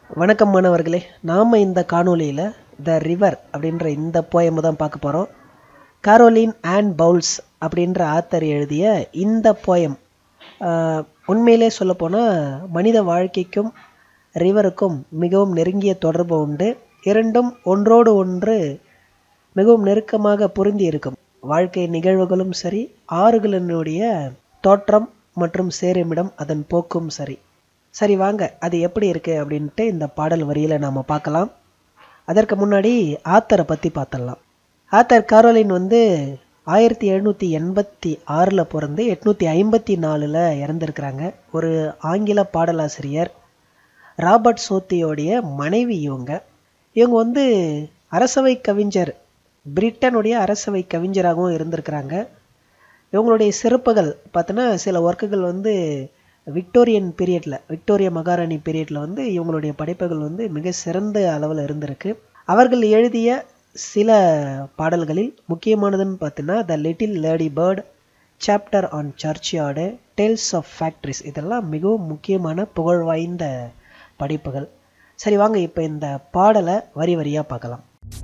வணக்கம் மாணவர்களே நாம் இந்த காணொளியில் த ரிவர் அப்படின்ற இந்த போயமை தான் பார்க்க போகிறோம் காரோலின் அண்ட் பவுல்ஸ் அப்படின்ற ஆத்தர் எழுதிய இந்த போயம் உண்மையிலே சொல்லப்போனால் மனித வாழ்க்கைக்கும் ரிவருக்கும் மிகவும் நெருங்கிய தொடர்பு உண்டு இரண்டும் ஒன்றோடு ஒன்று மிகவும் நெருக்கமாக பொருந்தி இருக்கும் வாழ்க்கை நிகழ்வுகளும் சரி ஆறுகளினுடைய தோற்றம் மற்றும் சேருமிடம் அதன் போக்கும் சரி சரி வாங்க அது எப்படி இருக்குது அப்படின்ட்டு இந்த பாடல் வரியில் நாம் பார்க்கலாம் அதற்கு முன்னாடி ஆத்தரை பற்றி பார்த்துடலாம் ஆத்தர் காரோலின் வந்து ஆயிரத்தி எழுநூற்றி எண்பத்தி ஆறில் பிறந்து எட்நூற்றி ஐம்பத்தி நாலில் இறந்துருக்கிறாங்க ஒரு ஆங்கில பாடலாசிரியர் ராபர்ட் சோத்தியோடைய மனைவி இவங்க இவங்க வந்து அரசவை கவிஞர் பிரிட்டனுடைய அரசவை கவிஞராகவும் இருந்திருக்கிறாங்க இவங்களுடைய சிறப்புகள் பார்த்தோன்னா சில ஒர்க்குகள் வந்து விக்டோரியன் பீரியடில் விக்டோரிய மகாராணி பீரியடில் வந்து இவங்களுடைய படைப்புகள் வந்து மிக சிறந்த அளவில் இருந்திருக்கு அவர்கள் எழுதிய சில பாடல்களில் முக்கியமானதுன்னு பார்த்தீங்கன்னா the little lady bird chapter on churchyard tales of factories இதெல்லாம் மிகவும் முக்கியமான புகழ் வாய்ந்த படைப்புகள் சரி வாங்க இப்போ இந்த பாடலை வரி வரியாக பார்க்கலாம்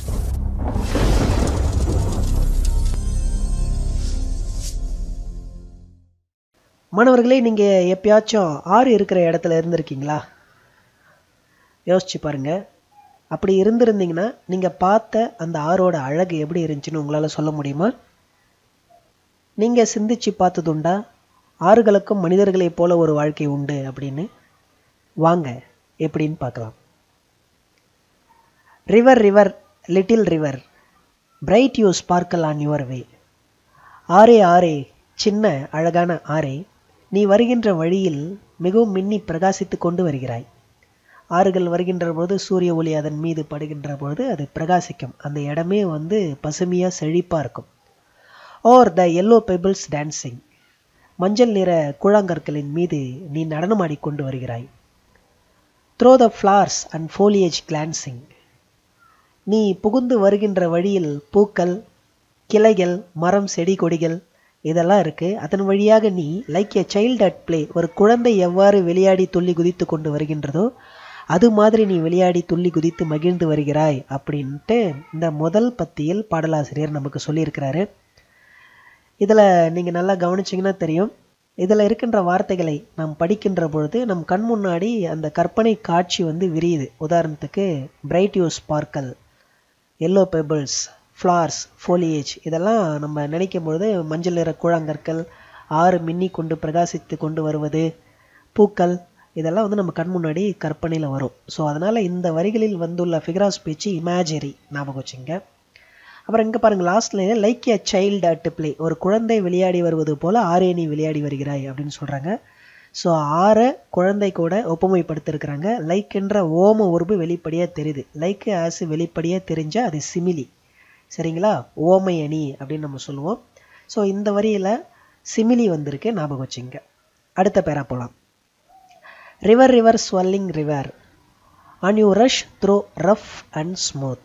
மாணவர்களே நீங்கள் எப்பயாச்சும் ஆறு இருக்கிற இடத்துல இருந்திருக்கீங்களா யோசிச்சு பாருங்க அப்படி இருந்திருந்தீங்கன்னா நீங்கள் பார்த்த அந்த ஆறோட அழகு எப்படி இருந்துச்சுன்னு உங்களால் சொல்ல முடியுமா நீங்கள் சிந்திச்சு பார்த்ததுண்டா ஆறுகளுக்கும் மனிதர்களைப் போல ஒரு வாழ்க்கை உண்டு அப்படின்னு வாங்க எப்படின்னு பார்க்கலாம் river river little river bright you sparkle on your way ஆரே ஆரே சின்ன அழகான ஆரே நீ வருகின்ற வழியில் மிகவும் மின்னி பிரகாசித்து கொண்டு வருகிறாய் ஆறுகள் வருகின்ற பொழுது சூரிய ஒளி அதன் மீது படுகின்ற பொழுது அது பிரகாசிக்கும் அந்த இடமே வந்து பசுமையாக செழிப்பாக இருக்கும் o'er the yellow pebbles dancing மஞ்சள் நிற கூழாங்கற்களின் மீது நீ நடனமாடி கொண்டு வருகிறாய் through the flowers and foliage glancing நீ புகுந்து வருகின்ற வழியில் பூக்கள் கிளைகள் மரம் செடி கொடிகள் இதெல்லாம் இருக்குது அதன் வழியாக நீ like a child at play ஒரு குழந்தை எவ்வாறு விளையாடி துள்ளி குதித்து கொண்டு வருகின்றதோ அது மாதிரி நீ விளையாடி துள்ளி குதித்து மகிழ்ந்து வருகிறாய் அப்படின்ட்டு இந்த முதல் பத்தியில் பாடலாசிரியர் நமக்கு சொல்லியிருக்கிறாரு இதில் நீங்கள் நல்லா கவனிச்சிங்கன்னா தெரியும் இதில் இருக்கின்ற வார்த்தைகளை நாம் படிக்கின்ற பொழுது நம் கண் முன்னாடி அந்த கற்பனை காட்சி வந்து விரியுது உதாரணத்துக்கு bright you sparkle yellow pebbles flowers foliage இதெல்லாம் நம்ம நினைக்கும் பொழுது மஞ்சள் நிற கூழாங்கற்கள் ஆறு மின்னி கொண்டு பிரகாசித்து கொண்டு வருவது பூக்கள் இதெல்லாம் வந்து நம்ம கண் முன்னாடி கற்பனையில் வரும் ஸோ அதனால் இந்த வரிகளில் வந்துள்ள ஃபிகர் ஸ்பீச் இமேஜரி ஞாபகம் வச்சுங்க அப்புறம் இங்கே பாருங்கள் லாஸ்ட்ல like a child at play ஒரு குழந்தை விளையாடி வருவது போல் ஆரே நீ விளையாடி வருகிறாய் அப்படின்னு சொல்கிறாங்க ஸோ ஆறை குழந்தை கூட ஒப்புமைப்படுத்திருக்கிறாங்க லைக் என்ற ஓம உருபு வெளிப்படையாக தெரியுது லைக் ஆஸ் வெளிப்படையாக தெரிஞ்சால் அது சிமிலி சரிங்களா ஓமை அணி அப்படின்னு நம்ம சொல்லுவோம் ஸோ இந்த வரியில் சிமிலி வந்திருக்கு ஞாபகம் வச்சுங்க அடுத்த பேரா போகலாம் river river swelling river on you rush through rough and smooth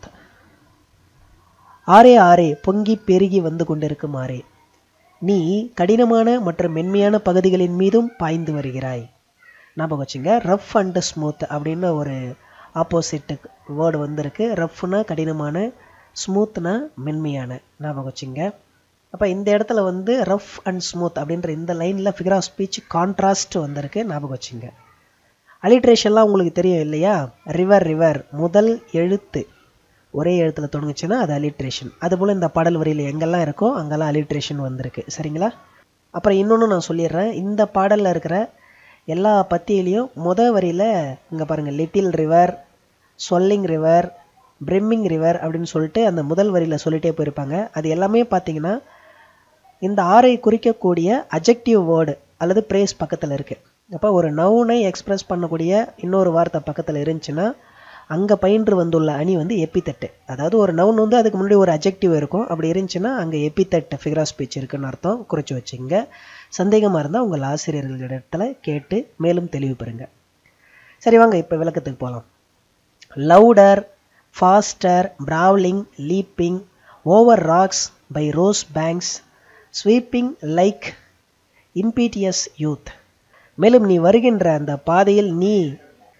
ஆரே ஆரே பொங்கி பெருகி வந்து கொண்டிருக்கும் ஆரே நீ கடினமான மற்றும் மென்மையான பகுதிகளின் மீதும் பாய்ந்து வருகிறாய் ஞாபகம் வச்சுங்க ரஃப் அண்ட் ஸ்மூத் அப்படின்னு ஒரு ஆப்போசிட் வேர்டு வந்திருக்கு ரஃப்னா கடினமான ஸ்மூத்னா மென்மையான ஞாபகம் வச்சுங்க அப்போ இந்த இடத்துல வந்து ரஃப் அண்ட் ஸ்மூத் அப்படின்ற இந்த லைனில் ஃபிகர் ஆஃப் ஸ்பீச் கான்ட்ராஸ்ட் வந்திருக்கு ஞாபகம் வச்சுங்க அலிட்ரேஷன்லாம் உங்களுக்கு தெரியும் இல்லையா ரிவர் ரிவர் முதல் எழுத்து ஒரே எழுத்தில் தொடங்குச்சுன்னா அது அலிட்ரேஷன் அதுபோல் இந்த பாடல் வரியில் எங்கெல்லாம் இருக்கோ அங்கெல்லாம் அலிட்ரேஷன் வந்திருக்கு சரிங்களா அப்புறம் இன்னொன்று நான் சொல்லிடுறேன் இந்த பாடலில் இருக்கிற எல்லா பத்தியிலையும் முத வரியில் இங்கே பாருங்கள் little river swelling river brimming river அப்படின்னு சொல்லிட்டு அந்த முதல் வரியில் சொல்லிட்டே போயிருப்பாங்க அது எல்லாமே பார்த்தீங்கன்னா இந்த ஆறை குறிக்கக்கூடிய அஜெக்டிவ் வேர்டு அல்லது பிரேஸ் பக்கத்தில் இருக்குது அப்போ ஒரு நவுனை எக்ஸ்பிரஸ் பண்ணக்கூடிய இன்னொரு வார்த்தை பக்கத்தில் இருந்துச்சுன்னா அங்கே பயின்று வந்துள்ள அணி வந்து எப்பித்தட்டு அதாவது ஒரு நவுன் வந்து அதுக்கு முன்னாடி ஒரு அஜெக்டிவ் இருக்கும் அப்படி இருந்துச்சுன்னா அங்கே எப்பித்தட்டு ஃபிகர் ஆஃப் ஸ்பீச் இருக்குன்னு அர்த்தம் குறித்து வச்சுங்க சந்தேகமாக இருந்தால் உங்கள் ஆசிரியர்களிடத்துல கேட்டு மேலும் தெளிவு பெறுங்க சரி வாங்க இப்போ விளக்கத்துக்கு போகலாம் louder faster brawling leaping over rocks by rose banks sweeping like impetuous youth மேலும் நீ வருகின்ற அந்த பாதையில் நீ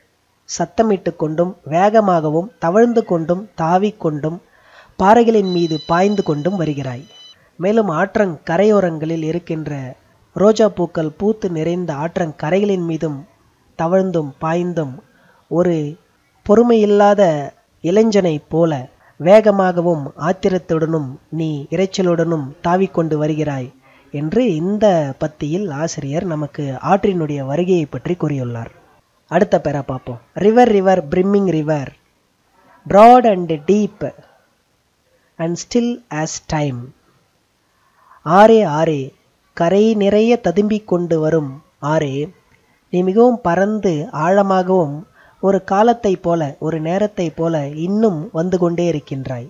சத்தமிட்டு கொண்டும் வேகமாகவும் தவழ்ந்து கொண்டும் தாவிக்கொண்டும் பாறைகளின் மீது பாய்ந்து கொண்டும் வருகிறாய் மேலும் ஆற்றங் கரையோரங்களில் இருக்கின்ற ரோஜா பூக்கள் பூத்து நிறைந்த ஆற்றங் கரைகளின் மீதும் தவழ்ந்தும் பாய்ந்தும் ஒரு பொறுமையில்லாத இளைஞனைப் போல வேகமாகவும் ஆத்திரத்துடனும் நீ இரைச்சலுடனும் தாவிக்கொண்டு வருகிறாய் என்று இந்த பத்தியில் ஆசிரியர் நமக்கு ஆற்றினுடைய வருகையை பற்றி கூறியுள்ளார் அடுத்த பேரா பார்ப்போம் river river brimming river broad and deep and still as time ஆரே ஆரே கரை நிறைய ததும்பிக் கொண்டு வரும் ஆரே நீ மிகவும் பறந்து ஆழமாகவும் ஒரு காலத்தைப் போல ஒரு நேரத்தைப் போல இன்னும் வந்து கொண்டே இருக்கின்றாய்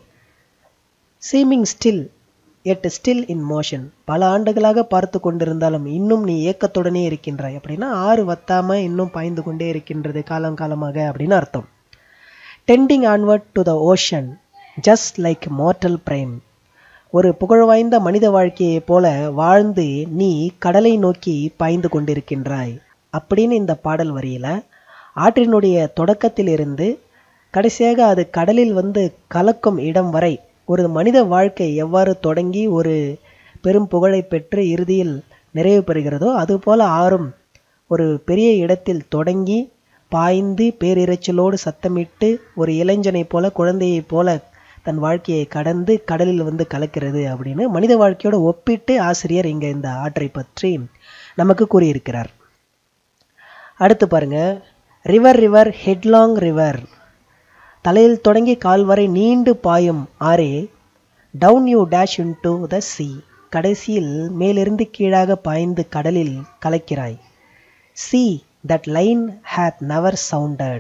seeming still yet still in motion பல ஆண்டுகளாக பார்த்து கொண்டிருந்தாலும் இன்னும் நீ ஏக்கத்துடனே இருக்கின்றாய் அப்படின்னா ஆறு வத்தாம இன்னும் பாய்ந்து கொண்டே இருக்கின்றது காலம் காலமாக அப்படின்னு அர்த்தம் tending onward to the ocean just like mortal prime ஒரு புகழ்வாய்ந்த மனித வாழ்க்கையைப் போல வாழ்ந்து நீ கடலை நோக்கி பாய்ந்து கொண்டிருக்கின்றாய் அப்படின்னு இந்த பாடல் வரியில ஆற்றினுடைய தொடக்கத்திலிருந்து கடைசியாக அது கடலில் வந்து கலக்கும் இடம் வரை ஒரு மனித வாழ்க்கை எவ்வாறு தொடங்கி ஒரு பெரும் புகழை பெற்று இறுதியில் நிறைவு பெறுகிறதோ அதுபோல ஆறும் ஒரு பெரிய இடத்தில் தொடங்கி பாய்ந்து பேரிரைச்சலோடு சத்தமிட்டு ஒரு இளைஞனைப் போல குழந்தையைப் போல தன் வாழ்க்கையை கடந்து கடலில் வந்து கலக்கிறது அப்படின்னு மனித வாழ்க்கையோட ஒப்பிட்டு ஆசிரியர் இங்க இந்த ஆற்றை பற்றி நமக்கு கூறியிருக்கிறார் அடுத்து பாருங்க ரிவர் ரிவர் ஹெட்லாங் ரிவர் தலையில் தொடங்கி கால் வரை நீண்டு பாயும் ஆரே down you dash into the sea கடைசியில் மேலிருந்து கீழாக பாய்ந்து கடலில் கலக்கிறாய் sea that line hath never sounded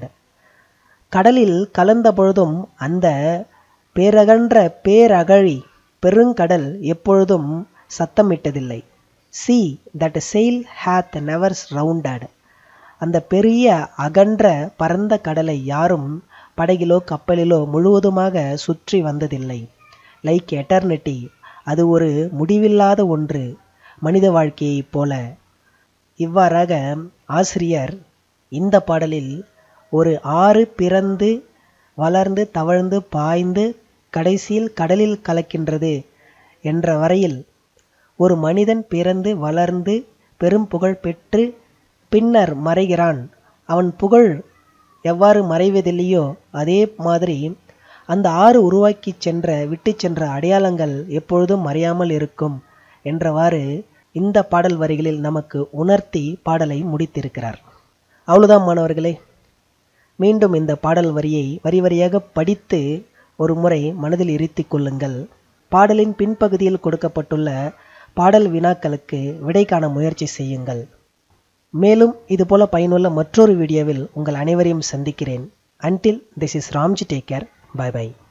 கடலில் கலந்த பொழுதும் அந்த பேரகன்ற பேரகழி பெருங்கடல் எப்பொழுதும் சத்தமிட்டதில்லை sea that sail hath never rounded அந்த பெரிய அகன்ற பரந்த கடலை யாரும் படகிலோ கப்பலிலோ முழுவதுமாக சுற்றி வந்ததில்லை லைக் எட்டர்னிட்டி அது ஒரு முடிவில்லாத ஒன்று மனித வாழ்க்கையைப் போல இவ்வாறாக ஆசிரியர் இந்த பாடலில் ஒரு ஆறு பிறந்து வளர்ந்து தவழ்ந்து பாய்ந்து கடைசியில் கடலில் கலக்கின்றது என்ற வரையில் ஒரு மனிதன் பிறந்து வளர்ந்து பெரும் புகழ் பெற்று பின்னர் மறைகிறான் அவன் புகழ் எவ்வாறு மறைவதில்லையோ அதே மாதிரி அந்த ஆறு உருவாக்கி சென்ற விட்டு சென்ற அடையாளங்கள் எப்பொழுதும் மறையாமல் இருக்கும் என்றவாறு இந்த பாடல் வரிகளில் நமக்கு உணர்த்தி பாடலை முடித்திருக்கிறார் அவ்வளவுதான் மாணவர்களே மீண்டும் இந்த பாடல் வரியை வரி வரியாக படித்து ஒரு முறை மனதில் இருத்திக் கொள்ளுங்கள் பாடலின் பின்பகுதியில் கொடுக்கப்பட்டுள்ள பாடல் வினாக்களுக்கு விடை காண முயற்சி செய்யுங்கள் மேலும் இதுபோல பயனுள்ள மற்றொரு வீடியோவில் உங்கள் அனைவரையும் சந்திக்கிறேன் until this is Ramji take care bye by